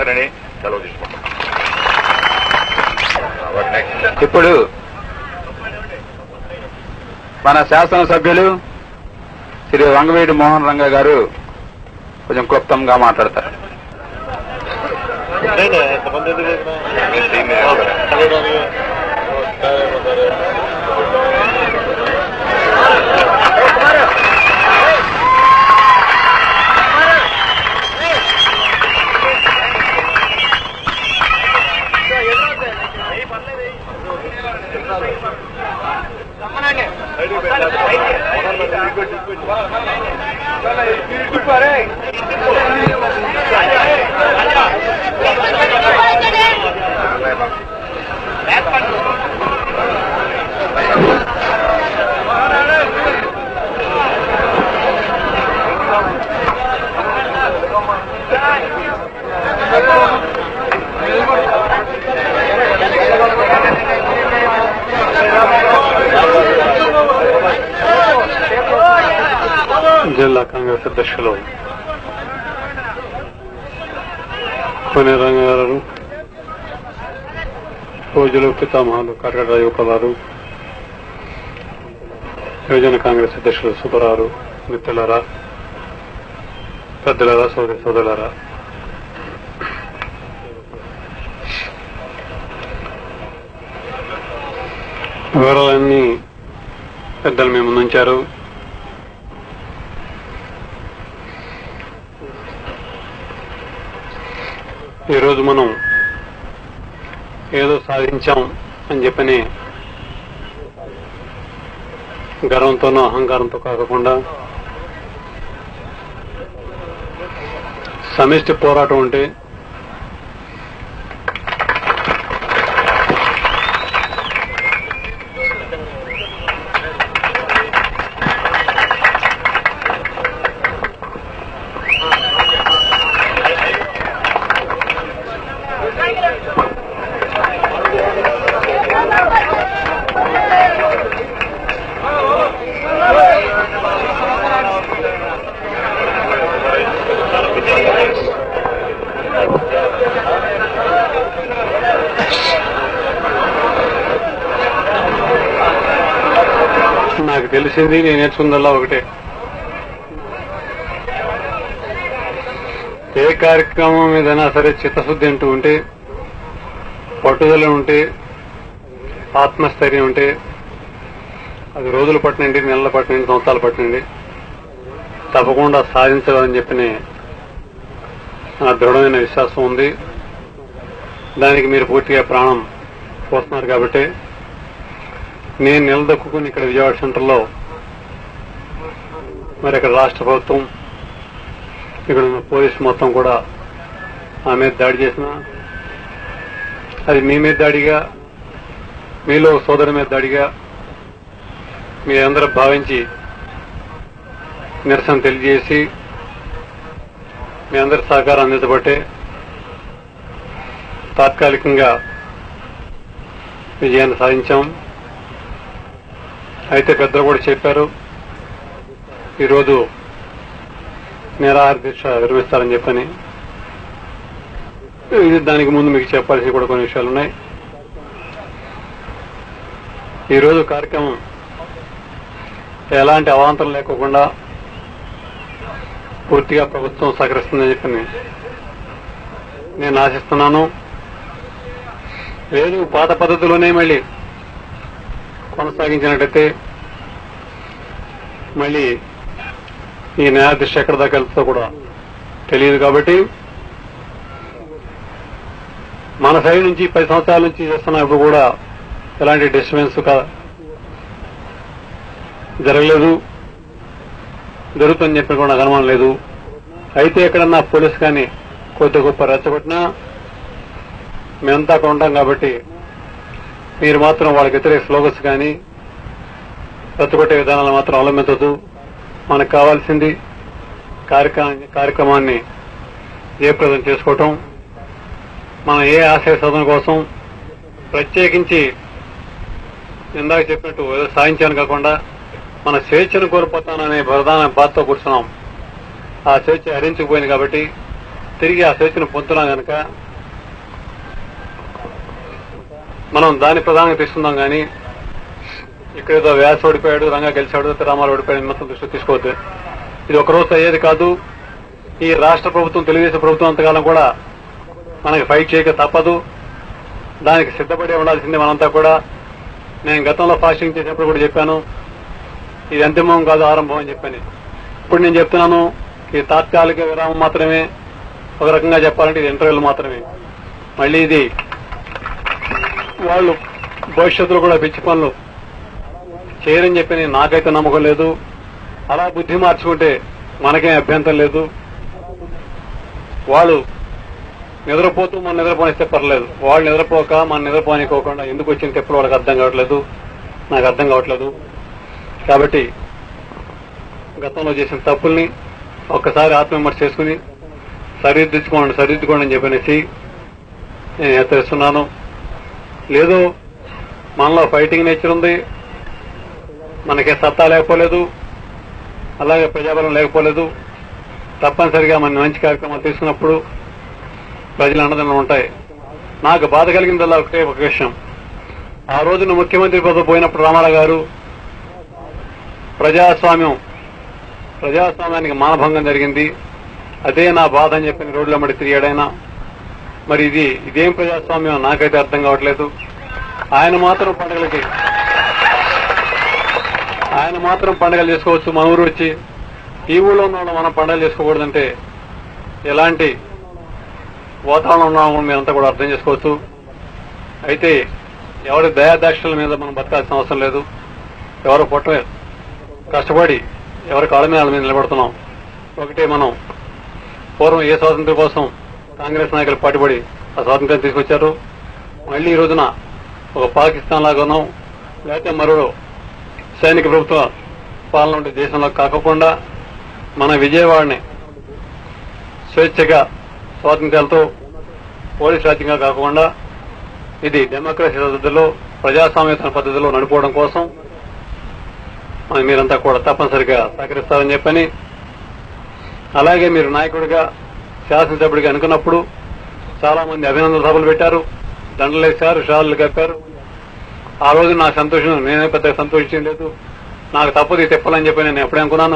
ఉంటారని సెలవు తీసుకుంటాం నెక్స్ట్ ఇప్పుడు మన శాసనసభ్యులు శ్రీ వంగవీటి మోహన్ రంగ గారు కొంచెం క్లుప్తంగా మాట్లాడతారు జిల్లా కాంగ్రెస్ అధ్యక్షులు కొనిరంగ గారు రోజులు పితామహాలు కర్కట యువకులారు యువజన కాంగ్రెస్ అధ్యక్షులు సుబ్బరారు మిత్రులరా పెద్దలరా సోదరి సోదరులరా వివరాలన్నీ పెద్దలు మేము ముందుంచారు ఈరోజు మనం ఏదో సాధించాం అని చెప్పని గర్వంతోనో అహంకారంతో కాకుండా సమిష్టి పోరాటం అంటే నాకు తెలిసింది నేను నేర్చుకుందల్లా ఒకటే ఏ కార్యక్రమం మీదైనా సరే చిత్తశుద్ధి అంటూ ఉంటే పట్టుదల ఉంటే ఆత్మస్థైర్యం ఉంటే అది రోజులు పట్టనండి నెలలు పట్టనండి సంవత్సరాలు పట్టనండి తప్పకుండా సాధించగలని చెప్పి నా దృఢమైన విశ్వాసం ఉంది దానికి మీరు పూర్తిగా ప్రాణం పోస్తున్నారు కాబట్టి నేను నిలదొక్కుని ఇక్కడ విజయవాడ సెంటర్లో మరి ఇక్కడ రాష్ట్ర ప్రభుత్వం ఇక్కడ ఉన్న పోలీసు మొత్తం కూడా ఆ మీద దాడి చేసిన అది మీ మీద దాడిగా మీలో సోదరు మీద దాడిగా మీ అందరూ భావించి నిరసన తెలియజేసి మీ అందరి సహకారం అందించబట్టే తాత్కాలికంగా విజయాన్ని సాధించాం అయితే పెద్దలు కూడా చెప్పారు ఈరోజు నిరాహార దీక్ష నిర్వహిస్తారని చెప్పని ఇది దానికి ముందు మీకు చెప్పాల్సి కూడా కొన్ని విషయాలు ఉన్నాయి ఈరోజు కార్యక్రమం ఎలాంటి అవాంతరం లేకోకుండా పూర్తిగా ప్రభుత్వం సహకరిస్తుందని చెప్పని నేను ఆశిస్తున్నాను లేదు పాత పద్ధతిలోనే మళ్ళీ కొనసాగించినట్టయితే మళ్ళీ ఈ న్యాయాధీశ ఎక్కడ దాకా వెళ్తుందో కూడా తెలియదు కాబట్టి మన సైడ్ నుంచి పది సంవత్సరాల నుంచి చేస్తున్నప్పుడు కూడా ఎలాంటి డిస్టర్బెన్స్ జరగలేదు జరుగుతుందని చెప్పి కూడా నాకు అనుమానం లేదు అయితే ఎక్కడన్నా పోలీస్ కానీ కొద్ది గొప్ప రెచ్చగొట్టినా మేమంతా అక్కడ ఉంటాం కాబట్టి మీరు మాత్రం వాళ్ళకి వ్యతిరేక స్లోగన్స్ కానీ రెచ్చగొట్టే విధానాలు మాత్రం అవలంబించదు మనకు కావాల్సింది కార్యక్రమాన్ని కార్యక్రమాన్ని జయప్రదం చేసుకోవటం మనం ఏ ఆశయ సాధన కోసం ప్రత్యేకించి ఇందాక చెప్పినట్టు ఏదో సాధించాను కాకుండా మన స్వేచ్ఛను కోల్పోతాననే ప్రధాన బాధతో కూర్చున్నాం ఆ స్వేచ్ఛ హరించుకుపోయింది కాబట్టి తిరిగి ఆ స్వేచ్ఛను పొందుతున్నాం కనుక మనం దాని ప్రధానంగా తీసుకుందాం కానీ ఇక్కడ ఏదో వ్యాస ఓడిపోయాడు రంగా గెలిచాడు రామారావు ఓడిపోయాడు మొత్తం దృష్టి తీసుకోవద్దు ఇది ఒక రోజు అయ్యేది కాదు ఈ రాష్ట్ర ప్రభుత్వం తెలుగుదేశం ప్రభుత్వం అంతకాలం కూడా మనకి ఫైట్ చేయక తప్పదు దానికి సిద్ధపడి ఉండాల్సిందే మనంతా కూడా నేను గతంలో ఫాస్టింగ్ చేసినప్పుడు కూడా చెప్పాను ఇది అంతిమం కాదు ఆరంభం అని చెప్పని ఇప్పుడు నేను చెప్తున్నాను ఇది తాత్కాలిక విరామం మాత్రమే ఒక రకంగా చెప్పాలంటే ఇది ఇంటర్వ్యూలు మాత్రమే మళ్ళీ ఇది వాళ్ళు భవిష్యత్తులో కూడా పిచ్చి పనులు చేయరని చెప్పి నేను నాకైతే నమ్మకం లేదు అలా బుద్ధి మార్చుకుంటే మనకేం అభ్యంతరం లేదు వాళ్ళు నిద్రపోతూ మనం నిద్రపోనిస్తే పర్లేదు వాళ్ళు నిద్రపోక మనం నిద్రపోనికోకుండా ఎందుకు వచ్చిన తెప్పులు వాళ్ళకి అర్థం కావట్లేదు నాకు అర్థం కావట్లేదు కాబట్టి గతంలో చేసిన తప్పుల్ని ఒక్కసారి ఆత్మవిమర్శ చేసుకుని సరిదిద్దుకోండి సరిదిద్దుకోండి అని చెప్పనేసి నేను హెచ్చరిస్తున్నాను లేదు మనలో ఫైటింగ్ నేచర్ ఉంది మనకి సత్తా లేకపోలేదు అలాగే ప్రజాబలం లేకపోలేదు తప్పనిసరిగా మన మంచి కార్యక్రమాలు తీసుకున్నప్పుడు ప్రజల అన్నదండలు ఉంటాయి నాకు బాధ కలిగిందల్లా ఒకటే ఒక విషయం ఆ రోజున ముఖ్యమంత్రి పదవి పోయినప్పుడు రామారావు గారు ప్రజాస్వామ్యం ప్రజాస్వామ్యానికి మానభంగం జరిగింది అదే నా బాధ అని చెప్పి రోడ్ల మడి తిరిగాడైనా మరి ఇది ఇదేం ప్రజాస్వామ్యం నాకైతే అర్థం కావట్లేదు ఆయన మాత్రం పండుగలకి ఆయన మాత్రం పండుగలు చేసుకోవచ్చు మన ఊరు వచ్చి ఈ ఊళ్ళో ఉన్న వాళ్ళు మనం పండుగలు చేసుకోకూడదంటే ఎలాంటి వాతావరణం ఉన్నామో మీరంతా కూడా అర్థం చేసుకోవచ్చు అయితే ఎవరి దయాదాక్షల మీద మనం బతకాల్సిన అవసరం లేదు ఎవరు పొట్ట కష్టపడి ఎవరి కాళ్ళ మీద వాళ్ళ మీద నిలబడుతున్నాం ఒకటే మనం పూర్వం ఏ స్వాతంత్ర్యం కోసం కాంగ్రెస్ నాయకులు పాటుపడి ఆ స్వాతంత్ర్యం తీసుకొచ్చారు మళ్ళీ ఈ రోజున ఒక పాకిస్తాన్ లాగానో లేకపోతే మరో సైనిక ప్రభుత్వ పాలన ఉండే దేశంలో కాకుండా మన విజయవాడని స్వేచ్ఛగా స్వాతంత్ర్యాలతో పోలీస్ రాజ్యంగా కాకుండా ఇది డెమోక్రసీ పద్ధతిలో ప్రజాస్వామ్యత పద్ధతిలో నడుపుకోవడం కోసం మరి మీరంతా కూడా తప్పనిసరిగా సహకరిస్తారని చెప్పని అలాగే మీరు నాయకుడిగా శాసనసభ్యుడిగా అనుకున్నప్పుడు చాలా మంది అభినందన సభలు పెట్టారు దండలు వేశారు షాళ్ళు కప్పారు ఆ రోజు నా సంతోషం నేనే పెద్దగా సంతోషించలేదు నాకు తప్పదు ఇది తిప్పాలని చెప్పి నేను ఎప్పుడే అనుకున్నాను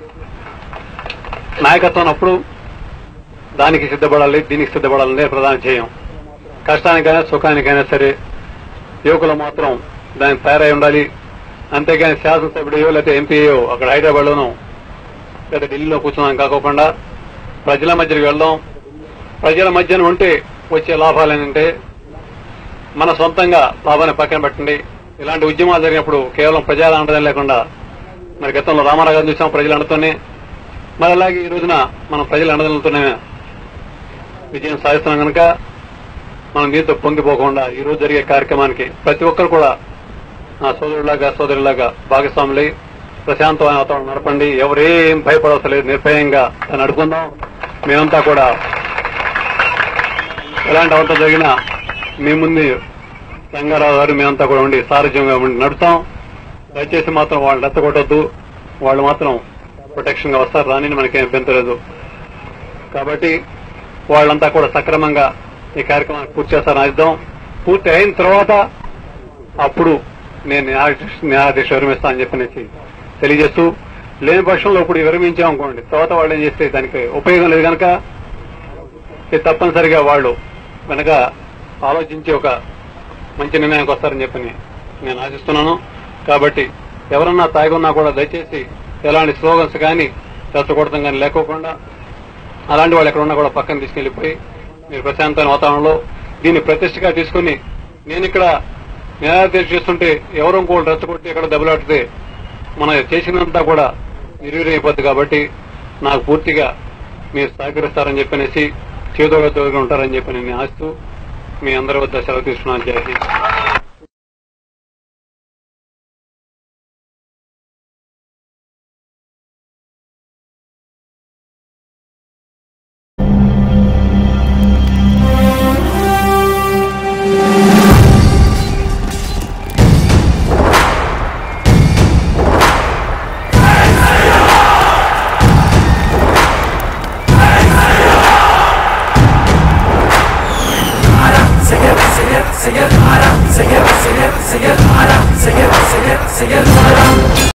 నాయకత్వం అప్పుడు దానికి సిద్ధపడాలి దీనికి సిద్ధపడాలనే ప్రధాన ధ్యేయం కష్టానికైనా సుఖానికైనా సరే యువకులు మాత్రం దానికి తయారై ఉండాలి అంతేగాని శాసనసభ్యుడియో లేకపోతే ఎంపీయో అక్కడ హైదరాబాద్ లోనో లేదా ఢిల్లీలో కూర్చున్నాం కాకోకుండా ప్రజల మధ్యకి వెళ్దాం ప్రజల మధ్యన ఉంటే వచ్చే లాభాలు ఏంటంటే మన సొంతంగా లాభాన్ని పక్కన పెట్టండి ఇలాంటి ఉద్యమాలు జరిగినప్పుడు కేవలం ప్రజల అండడం లేకుండా మరి గతంలో రామారావు గారిని చూసాం ప్రజల అండతోనే మరి అలాగే ఈ రోజున మనం ప్రజల అండదండలతోనే విజయం సాధిస్తున్నాం కనుక మనం దీంతో పొంగిపోకుండా ఈ రోజు జరిగే కార్యక్రమానికి ప్రతి ఒక్కరు కూడా నా సోదరులాగా సోదరులాగా భాగస్వాములై ప్రశాంతమైన వాతావరణం నడపండి ఎవరేం భయపడవసరం లేదు నిర్భయంగా దాన్ని నడుపుకుందాం మేమంతా కూడా ఎలాంటి అవంతం జరిగినా మీ ముందు రంగారావు గారు మేమంతా కూడా ఉండి సారథ్యంగా ఉండి నడుపుతాం దయచేసి మాత్రం వాళ్ళు రెచ్చగొట్టద్దు వాళ్ళు మాత్రం ప్రొటెక్షన్ గా వస్తారు రాని మనకేం అభ్యంతరం లేదు కాబట్టి వాళ్ళంతా కూడా సక్రమంగా ఈ కార్యక్రమాన్ని పూర్తి చేస్తారని అర్థం పూర్తి అయిన తర్వాత అప్పుడు నేను న్యాయాధీశ న్యాయాధీశ విరమిస్తా అని చెప్పనేసి తెలియజేస్తూ లేని పక్షంలో ఇప్పుడు విరమించాం అనుకోండి తర్వాత వాళ్ళు ఏం చేస్తే దానికి ఉపయోగం లేదు కనుక ఇది తప్పనిసరిగా వాళ్ళు వెనక ఆలోచించి ఒక మంచి నిర్ణయానికి వస్తారని చెప్పని నేను ఆశిస్తున్నాను కాబట్టి ఎవరన్నా తాగి ఉన్నా కూడా దయచేసి ఎలాంటి స్లోగన్స్ కానీ రెచ్చగొడతాం కానీ లేకోకుండా అలాంటి వాళ్ళు ఎక్కడ ఉన్నా కూడా పక్కన తీసుకెళ్లిపోయి మీరు ప్రశాంతమైన వాతావరణంలో దీన్ని ప్రతిష్టగా తీసుకుని నేను ఇక్కడ న్యాయాధీశ చేస్తుంటే ఎవరో ఇంకోటి రెచ్చగొట్టి ఎక్కడ దెబ్బలాడితే మనం చేసినంతా కూడా నిర్వీర్యమైపోద్ది కాబట్టి నాకు పూర్తిగా మీరు సహకరిస్తారని చెప్పనేసి చేదోగా ఉంటారని చెప్పి నేను ఆశిస్తూ మీ అందరి వద్ద సెలవు తీసుకున్నాను జై Hind Sayonara, sayonara, sayonara, sayonara, sayonara, sayonara.